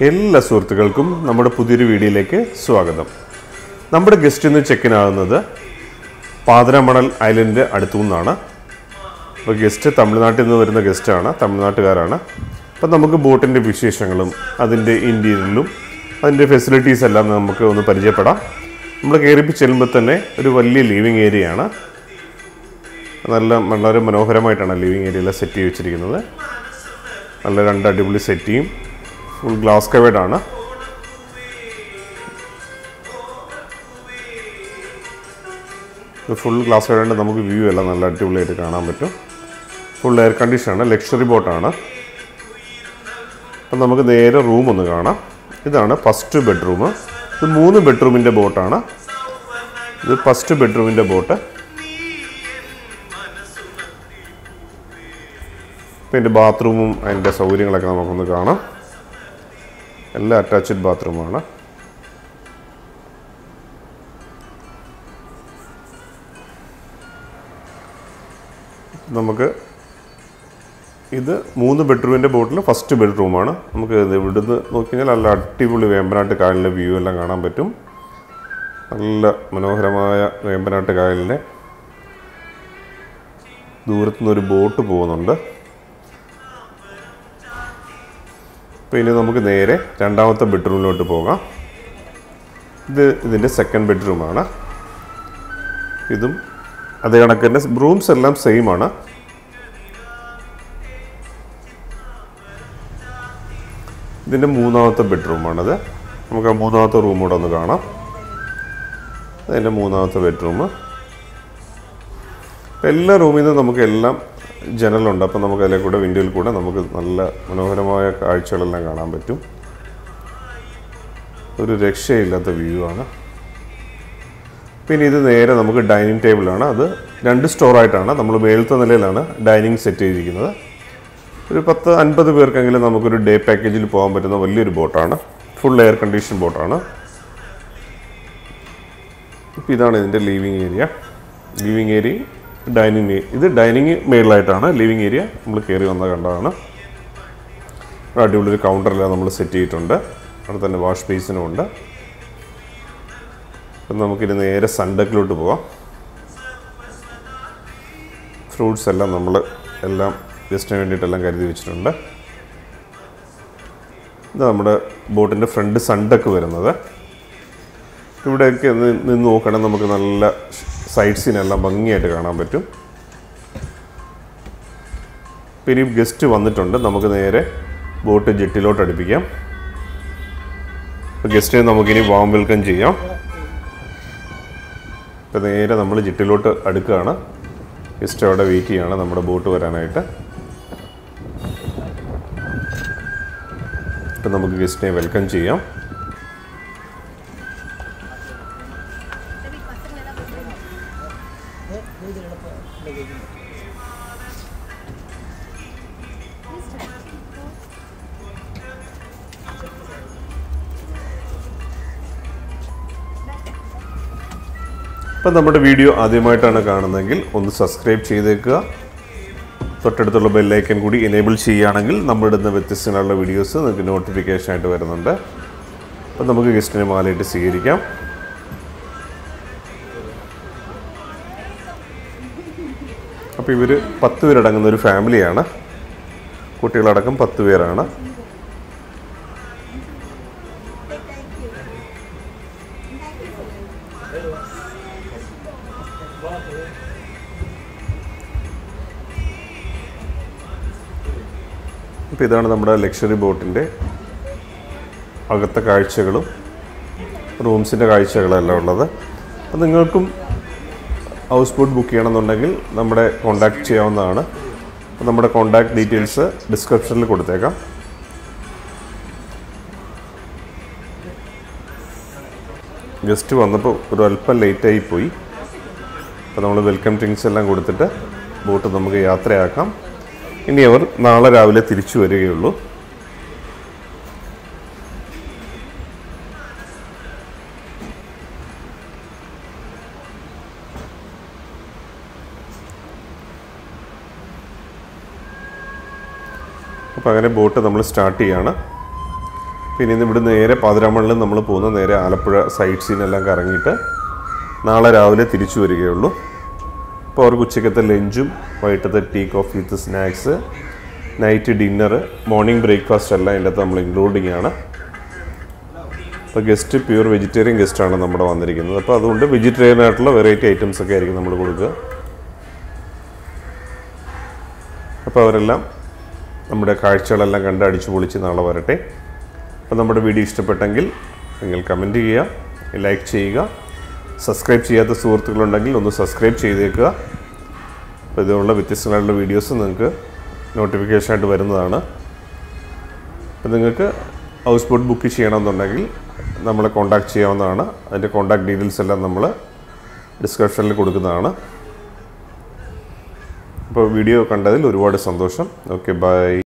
എല്ലാ സുഹൃത്തുക്കൾക്കും നമ്മുടെ പുതിയൊരു വീഡിയോയിലേക്ക് സ്വാഗതം നമ്മുടെ ഗസ്റ്റ് ഇന്ന് ചെക്കിൻ ആകുന്നത് പാതിരാമണൽ ഐലൻഡ് അടുത്തു നിന്നാണ് അപ്പോൾ ഗസ്റ്റ് തമിഴ്നാട്ടിൽ നിന്ന് വരുന്ന ഗസ്റ്റാണ് തമിഴ്നാട്ടുകാരാണ് അപ്പം നമുക്ക് ബോട്ടിൻ്റെ വിശേഷങ്ങളും അതിൻ്റെ ഇൻറ്റീരിയലും അതിൻ്റെ ഫെസിലിറ്റീസ് എല്ലാം നമുക്ക് ഒന്ന് പരിചയപ്പെടാം നമ്മൾ കയറിപ്പ് ചെല്ലുമ്പോൾ തന്നെ ഒരു വലിയ ലിവിങ് ഏരിയയാണ് നല്ല വളരെ മനോഹരമായിട്ടാണ് ലിവിങ് ഏരിയയിൽ സെറ്റ് ചെയ്ത് വെച്ചിരിക്കുന്നത് നല്ല രണ്ട് അടിപൊളി സെറ്റിയും ഫുൾ ഗ്ലാസ് കവേഡ് ആണ് ഫുൾ ഗ്ലാസ് കവേഡ് നമുക്ക് വ്യൂ എല്ലാം നല്ല അടിപൊളിയായിട്ട് കാണാൻ പറ്റും ഫുൾ എയർ കണ്ടീഷനാണ് ലക്ഷറി ബോട്ടാണ് അപ്പം നമുക്ക് നേരെ റൂം ഒന്ന് കാണാം ഇതാണ് ഫസ്റ്റ് ബെഡ്റൂം ഇത് മൂന്ന് ബെഡ്റൂമിൻ്റെ ബോട്ടാണ് ഇത് ഫസ്റ്റ് ബെഡ്റൂമിൻ്റെ ബോട്ട് ഇപ്പം ഇതിൻ്റെ ബാത്റൂമും അതിൻ്റെ സൗകര്യങ്ങളൊക്കെ നമുക്കൊന്ന് കാണാം എല്ലാം അറ്റാച്ച്ഡ് ബാത്റൂമാണ് നമുക്ക് ഇത് മൂന്ന് ബെഡ്റൂമിൻ്റെ ബോട്ടിൽ ഫസ്റ്റ് ബെഡ്റൂമാണ് നമുക്ക് ഇത് ഇവിടുന്ന് നോക്കിക്കഴിഞ്ഞാൽ നല്ല അടിപൊളി വേമ്പനാട്ട് കായലിൻ്റെ വ്യൂ എല്ലാം കാണാൻ പറ്റും നല്ല മനോഹരമായ വേമ്പനാട്ട് കായലിൻ്റെ ദൂരത്തുനിന്ന് ഒരു ബോട്ട് പോകുന്നുണ്ട് അപ്പോൾ ഇനി നമുക്ക് നേരെ രണ്ടാമത്തെ ബെഡ്റൂമിലോട്ട് പോകാം ഇത് ഇതിൻ്റെ സെക്കൻഡ് ബെഡ്റൂമാണ് ഇതും അതേ കണക്ക് തന്നെ റൂംസ് എല്ലാം സെയിം ആണ് ഇതിൻ്റെ മൂന്നാമത്തെ ബെഡ്റൂമാണത് നമുക്ക് ആ മൂന്നാമത്തെ റൂം കൂടെ ഒന്ന് കാണാം അതിൻ്റെ മൂന്നാമത്തെ ബെഡ്റൂം എല്ലാ റൂമിൽ നിന്നും നമുക്ക് എല്ലാം ജനലുണ്ട് അപ്പം നമുക്ക് അതിലെ കൂടെ വിൻഡോയിൽ കൂടെ നമുക്ക് നല്ല മനോഹരമായ കാഴ്ചകളെല്ലാം കാണാൻ പറ്റും ഒരു രക്ഷയില്ലാത്ത വ്യൂ ആണ് പിന്നെ ഇത് നേരെ നമുക്ക് ഡൈനിങ് ടേബിളാണ് അത് രണ്ട് സ്റ്റോറായിട്ടാണ് നമ്മൾ മേളത്തെ നിലയിലാണ് ഡൈനിങ് സെറ്റ് ചെയ്തിരിക്കുന്നത് ഒരു പത്ത് അൻപത് പേർക്കെങ്കിലും നമുക്കൊരു ഡേ പാക്കേജിൽ പോകാൻ പറ്റുന്ന വലിയൊരു ബോട്ടാണ് ഫുൾ എയർ കണ്ടീഷൻ ബോട്ടാണ് ഇപ്പോൾ ഇതാണ് ഇതിൻ്റെ living area living area dining ഇത് ഡൈനിങ് മേളിലായിട്ടാണ് ലിവിങ് ഏരിയ നമ്മൾ കയറി വന്ന കണ്ടതാണ് ഒരു അടിപൊളി ഒരു കൗണ്ടറെല്ലാം നമ്മൾ സെറ്റ് ചെയ്തിട്ടുണ്ട് അവിടെ തന്നെ വാഷ് ബേസിനും ഉണ്ട് അപ്പം നമുക്കിനി നേരെ സൺഡക്കിലോട്ട് പോവാം ഫ്രൂട്ട്സ് എല്ലാം നമ്മൾ എല്ലാം ഗസ്റ്റിന് വേണ്ടിയിട്ടെല്ലാം കരുതി വെച്ചിട്ടുണ്ട് ഇത് നമ്മുടെ ബോട്ടിൻ്റെ ഫ്രണ്ട് സൺഡക്ക് വരുന്നത് ഇവിടെയൊക്കെ നി- നിന്ന് നോക്കുകയാണെങ്കിൽ നമുക്ക് നല്ല സൈഡ് സീനെല്ലാം ഭംഗിയായിട്ട് കാണാൻ പറ്റും പിന്നെ ഗസ്റ്റ് വന്നിട്ടുണ്ട് നമുക്ക് നേരെ ബോട്ട് ജെട്ടിലോട്ട് അടുപ്പിക്കാം ഗസ്റ്റിനെ നമുക്കിനി വാം വെൽക്കം ചെയ്യാം ഇപ്പം നേരെ നമ്മൾ ജെട്ടിലോട്ട് അടുക്കുകയാണ് ഗസ്റ്റ് അവിടെ വെയിറ്റ് ചെയ്യാണ് നമ്മുടെ ബോട്ട് വരാനായിട്ട് ഇപ്പം നമുക്ക് ഗസ്റ്റിനെ വെൽക്കം ചെയ്യാം ഇപ്പം നമ്മുടെ വീഡിയോ ആദ്യമായിട്ടാണ് കാണുന്നതെങ്കിൽ ഒന്ന് സബ്സ്ക്രൈബ് ചെയ്തേക്കുക തൊട്ടടുത്തുള്ള ബെല്ലൈക്കൻ കൂടി എനേബിൾ ചെയ്യുകയാണെങ്കിൽ നമ്മളിടുന്ന വ്യത്യസ്തങ്ങളുള്ള വീഡിയോസ് നിങ്ങൾക്ക് നോട്ടിഫിക്കേഷൻ ആയിട്ട് വരുന്നുണ്ട് അപ്പം നമുക്ക് ഗസ്റ്റിനെ മാലയിട്ട് സ്വീകരിക്കാം അപ്പോൾ ഇവർ പത്ത് പേരടങ്ങുന്ന ഒരു ഫാമിലിയാണ് കുട്ടികളടക്കം പത്ത് പേരാണ് അപ്പോൾ ഇതാണ് നമ്മുടെ ലക്ഷറി ബോട്ടിൻ്റെ അകത്തെ കാഴ്ചകളും റൂംസിൻ്റെ കാഴ്ചകളെല്ലാം ഉള്ളത് അപ്പോൾ നിങ്ങൾക്കും ഹൗസ് ബോട്ട് ബുക്ക് ചെയ്യണമെന്നുണ്ടെങ്കിൽ നമ്മുടെ കോൺടാക്ട് ചെയ്യാവുന്നതാണ് അപ്പോൾ നമ്മുടെ കോൺടാക്ട് ഡീറ്റെയിൽസ് ഡിസ്ക്രിപ്ഷനിൽ കൊടുത്തേക്കാം ജസ്റ്റ് വന്നപ്പോൾ ഒരു അല്പം ലേറ്റായി പോയി അപ്പോൾ നമ്മൾ വെൽക്കം ഡ്രിങ്ക്സ് എല്ലാം കൊടുത്തിട്ട് ബോട്ട് നമുക്ക് യാത്രയാക്കാം ഇനി അവർ നാളെ രാവിലെ തിരിച്ചു വരികയുള്ളൂ അപ്പോൾ അങ്ങനെ ബോട്ട് നമ്മൾ സ്റ്റാർട്ട് ചെയ്യാണ് പിന്നെ ഇന്ന് ഇവിടെ നേരെ പാതിരാമണിൽ നമ്മൾ പോകുന്ന നേരെ ആലപ്പുഴ സൈറ്റ് സീനെല്ലാം കറങ്ങിയിട്ട് നാളെ രാവിലെ തിരിച്ചു വരികയുള്ളൂ അപ്പോൾ അവർക്ക് ഉച്ചക്കത്തെ ലഞ്ചും വൈകിട്ടത്തെ tea coffee with snacks night dinner morning breakfast എല്ലാം അതിൻ്റെ അകത്ത് നമ്മൾ ഇൻക്ലൂഡിങ് ആണ് അപ്പോൾ ഗസ്റ്റ് പ്യൂർ വെജിറ്റേറിയൻ ഗസ്റ്റാണ് നമ്മുടെ വന്നിരിക്കുന്നത് അപ്പോൾ അതുകൊണ്ട് വെജിറ്റേറിയൻ ആയിട്ടുള്ള വെറൈറ്റി ഐറ്റംസ് ഒക്കെ ആയിരിക്കും നമ്മൾ കൊടുക്കുക അപ്പോൾ അവരെല്ലാം നമ്മുടെ കാഴ്ചകളെല്ലാം കണ്ട് അടിച്ചു പൊളിച്ച് നാളെ വരട്ടെ അപ്പോൾ നമ്മുടെ വീഡിയോ ഇഷ്ടപ്പെട്ടെങ്കിൽ നിങ്ങൾ കമൻറ്റ് ചെയ്യുക ലൈക്ക് ചെയ്യുക സബ്സ്ക്രൈബ് ചെയ്യാത്ത സുഹൃത്തുക്കളുണ്ടെങ്കിൽ ഒന്ന് സബ്സ്ക്രൈബ് ചെയ്തേക്കുക അപ്പോൾ ഇതുപോലുള്ള വ്യത്യസ്തമായിട്ടുള്ള വീഡിയോസ് നിങ്ങൾക്ക് നോട്ടിഫിക്കേഷനായിട്ട് വരുന്നതാണ് അപ്പോൾ നിങ്ങൾക്ക് ഹൗസ് ബോട്ട് ബുക്ക് ചെയ്യണമെന്നുണ്ടെങ്കിൽ നമ്മളെ കോൺടാക്ട് ചെയ്യാവുന്നതാണ് അതിൻ്റെ കോൺടാക്ട് ഡീറ്റെയിൽസ് എല്ലാം നമ്മൾ ഡിസ്ക്രിപ്ഷനിൽ കൊടുക്കുന്നതാണ് അപ്പോൾ വീഡിയോ കണ്ടതിൽ ഒരുപാട് സന്തോഷം ഓക്കെ ബൈ